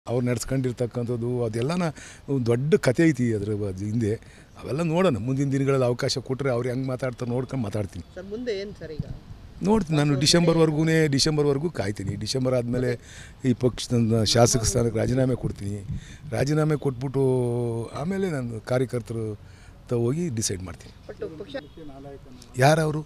ಅವ್ರು ನಡ್ಸ್ಕೊಂಡಿರ್ತಕ್ಕಂಥದ್ದು ಅದೆಲ್ಲನ ಒಂದು ದೊಡ್ಡ ಕತೆ ಐತಿ ಅದ್ರ ಬ- ಹಿಂದೆ ಅವೆಲ್ಲ ನೋಡೋಣ ಮುಂದಿನ ದಿನಗಳಲ್ಲಿ ಅವಕಾಶ ಕೊಟ್ಟರೆ ಅವ್ರು ಹೆಂಗೆ ಮಾತಾಡ್ತಾರೆ ನೋಡ್ಕೊಂಡು ಮಾತಾಡ್ತೀನಿ ಸರ್ ಮುಂದೆ ಏನು ಸರ್ ಈಗ ನೋಡ್ತೀನಿ ನಾನು ಡಿಸೆಂಬರ್ವರೆಗೂ ಡಿಸೆಂಬರ್ವರೆಗೂ ಕಾಯ್ತೀನಿ ಡಿಸೆಂಬರ್ ಆದಮೇಲೆ ಈ ಪಕ್ಷದ ಶಾಸಕ ಸ್ಥಾನಕ್ಕೆ ರಾಜೀನಾಮೆ ಕೊಡ್ತೀನಿ ರಾಜೀನಾಮೆ ಕೊಟ್ಬಿಟ್ಟು ಆಮೇಲೆ ನಾನು ಕಾರ್ಯಕರ್ತರು ತ ಹೋಗಿ ಡಿಸೈಡ್ ಮಾಡ್ತೀನಿ ಬಟ್ ಪಕ್ಷ ಯಾರವರು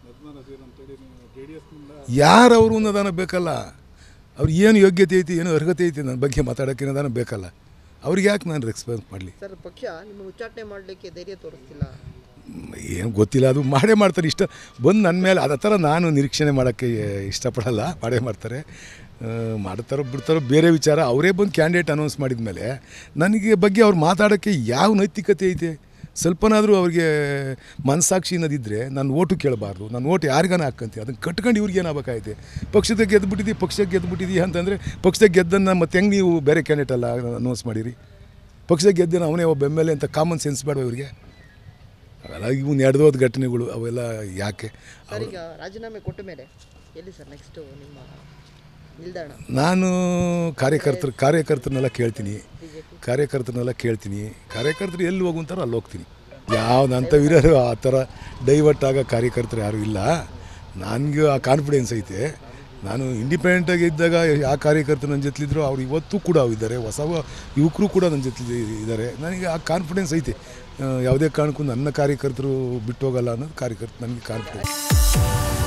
ಯಾರವರು ಅನ್ನೋದಾನ ಬೇಕಲ್ಲ ಅವ್ರಿಗೆ ಏನು ಯೋಗ್ಯತೆ ಐತಿ ಏನು ಅರ್ಹತೆ ಐತಿ ನನ್ನ ಬಗ್ಗೆ ಮಾತಾಡೋಕ್ಕೆ ಅನ್ನೋದಾನ ಬೇಕಲ್ಲ ಅವ್ರಿಗೆ ಯಾಕೆ ನಾನು ರೆಸ್ಪಾನ್ಸ್ ಮಾಡಲಿ ಸರ್ ಪಕ್ಷ ನಿಮ್ಮ ಉಚ್ಚಾಟನೆ ಮಾಡಲಿಕ್ಕೆ ಧೈರ್ಯ ತೋರಿಸ್ತಿಲ್ಲ ಏನು ಗೊತ್ತಿಲ್ಲ ಅದು ಮಾಡೇ ಮಾಡ್ತಾರೆ ಇಷ್ಟ ಬಂದು ನನ್ನ ಮೇಲೆ ಅದೇ ಥರ ನಾನು ನಿರೀಕ್ಷಣೆ ಮಾಡೋಕ್ಕೆ ಇಷ್ಟಪಡಲ್ಲ ಮಾಡೇ ಮಾಡ್ತಾರೆ ಆ, ಮಾಡ್ತಾರೋ ಬಿಡ್ತಾರೋ ಬೇರೆ ವಿಚಾರ ಅವರೇ ಬಂದು ಕ್ಯಾಂಡಿಡೇಟ್ ಅನೌನ್ಸ್ ಮಾಡಿದ ಮೇಲೆ ನನಗೆ ಬಗ್ಗೆ ಅವ್ರು ಮಾತಾಡೋಕ್ಕೆ ಯಾವ ನೈತಿಕತೆ ಐತೆ ಸ್ವಲ್ಪನಾದರೂ ಅವ್ರಿಗೆ ಮನಸ್ಸಾಕ್ಷಿ ಅನ್ನೋದಿದ್ದರೆ ನಾನು ಓಟು ಕೇಳಬಾರ್ದು ನಾನು ಓಟು ಯಾರಿಗಾನ ಹಾಕ್ಕಂತೀನಿ ಅದನ್ನು ಕಟ್ಕೊಂಡು ಇವ್ರಿಗೆ ಏನಾಗಬೇಕಾಯ್ತೆ ಪಕ್ಷದ ಗೆದ್ದುಬಿಟ್ಟಿದ್ದೀವಿ ಪಕ್ಷಕ್ಕೆ ಗೆದ್ದುಬಿಟ್ಟಿದ್ದೀವಿ ಅಂತಂದರೆ ಪಕ್ಷದ ಗೆದ್ದನ್ನು ಮತ್ತೆ ಹೆಂಗೆ ನೀವು ಬೇರೆ ಕ್ಯಾಂಡಿಡೇಟ್ ಅಲ್ಲ ಅನೌನ್ಸ್ ಮಾಡಿರಿ ಪಕ್ಷದ ಗೆದ್ದನ ಅವನೇ ಒಬ್ಬ ಎಮ್ ಎಲ್ ಎ ಅಂತ ಕಾಮನ್ ಸೆನ್ಸ್ ಬೇಡ ಇವ್ರಿಗೆ ಅವೆಲ್ಲ ಇವು ನಡೆದೋದ ಘಟನೆಗಳು ಅವೆಲ್ಲ ಯಾಕೆ ಸರ್ ಈಗ ರಾಜೀನಾಮೆ ಕೊಟ್ಟ ಮೇಲೆ ಎಲ್ಲಿ ಸರ್ ನೆಕ್ಸ್ಟು ನಿಮ್ಮ ನಿಲ್ದಾಣ ನಾನು ಕಾರ್ಯಕರ್ತರು ಕಾರ್ಯಕರ್ತರನ್ನೆಲ್ಲ ಕೇಳ್ತೀನಿ ಕಾರ್ಯಕರ್ತರನ್ನೆಲ್ಲ ಕೇಳ್ತೀನಿ ಕಾರ್ಯಕರ್ತರು ಎಲ್ಲಿ ಹೋಗುಂತಾರೋ ಅಲ್ಲಿ ಹೋಗ್ತೀನಿ ಯಾವ್ದಂಥ ಇರೋರು ಆ ಥರ ಡೈವರ್ಟ್ ಆಗೋ ಕಾರ್ಯಕರ್ತರು ಯಾರೂ ಇಲ್ಲ ನನಗೆ ಆ ಕಾನ್ಫಿಡೆನ್ಸ್ ಐತೆ ನಾನು ಇಂಡಿಪೆಂಡೆಂಟಾಗಿ ಇದ್ದಾಗ ಯಾವ ಕಾರ್ಯಕರ್ತರು ನನ್ನ ಜೊತೆಲಿದ್ರು ಅವ್ರು ಇವತ್ತು ಕೂಡ ಇದ್ದಾರೆ ಹೊಸ ಯುವಕರು ಕೂಡ ನನ್ನ ಜೊತೆ ಇದ್ದಾರೆ ನನಗೆ ಆ ಕಾನ್ಫಿಡೆನ್ಸ್ ಐತೆ ಆ, ಯಾವುದೇ ಕಾರಣಕ್ಕೂ ನನ್ನ ಕಾರ್ಯಕರ್ತರು ಬಿಟ್ಟು ಹೋಗಲ್ಲ ಅನ್ನೋದು ಕಾರ್ಯಕರ್ತರು ನನಗೆ ಕಾನ್ಫಿಡೆನ್ಸ್